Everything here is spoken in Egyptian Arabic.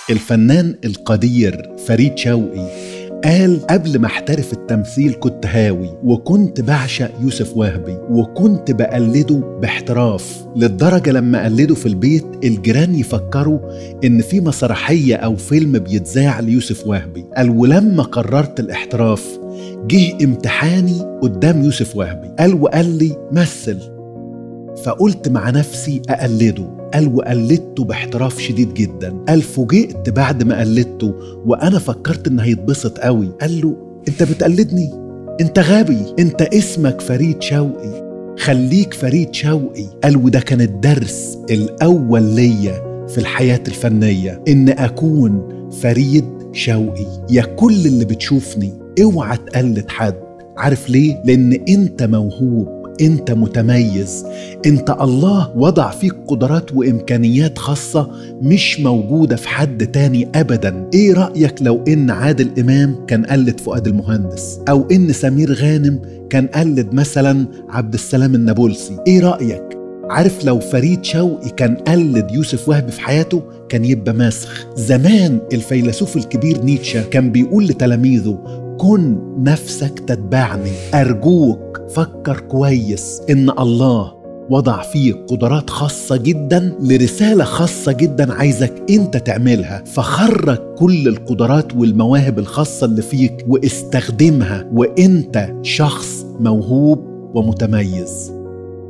الفنان القدير فريد شوقي قال قبل ما احترف التمثيل كنت هاوي وكنت بعشق يوسف وهبي وكنت بقلده باحتراف للدرجة لما قلده في البيت الجيران يفكروا ان في مسرحية او فيلم بيتذاع ليوسف وهبي قال ولما قررت الاحتراف جه امتحاني قدام يوسف وهبي قال وقال لي مثل فقلت مع نفسي أقلده قال وقلدته باحتراف شديد جدا قال فوجئت بعد ما قلدته وأنا فكرت إن هيتبسط قوي قال له أنت بتقلدني أنت غبي أنت اسمك فريد شوقي خليك فريد شوقي قال وده كان الدرس الأول ليا في الحياة الفنية إن أكون فريد شوقي يا كل اللي بتشوفني اوعى تقلد حد عارف ليه؟ لأن أنت موهوب انت متميز انت الله وضع فيك قدرات وامكانيات خاصه مش موجوده في حد تاني ابدا ايه رايك لو ان عادل امام كان قلد فؤاد المهندس او ان سمير غانم كان قلد مثلا عبد السلام النابلسي ايه رايك عارف لو فريد شوقي كان قلد يوسف وهبي في حياته كان يبقى مسخ زمان الفيلسوف الكبير نيتشه كان بيقول لتلاميذه كن نفسك تتبعني ارجوك فكر كويس ان الله وضع فيك قدرات خاصة جدا لرسالة خاصة جدا عايزك انت تعملها فخرج كل القدرات والمواهب الخاصة اللي فيك واستخدمها وانت شخص موهوب ومتميز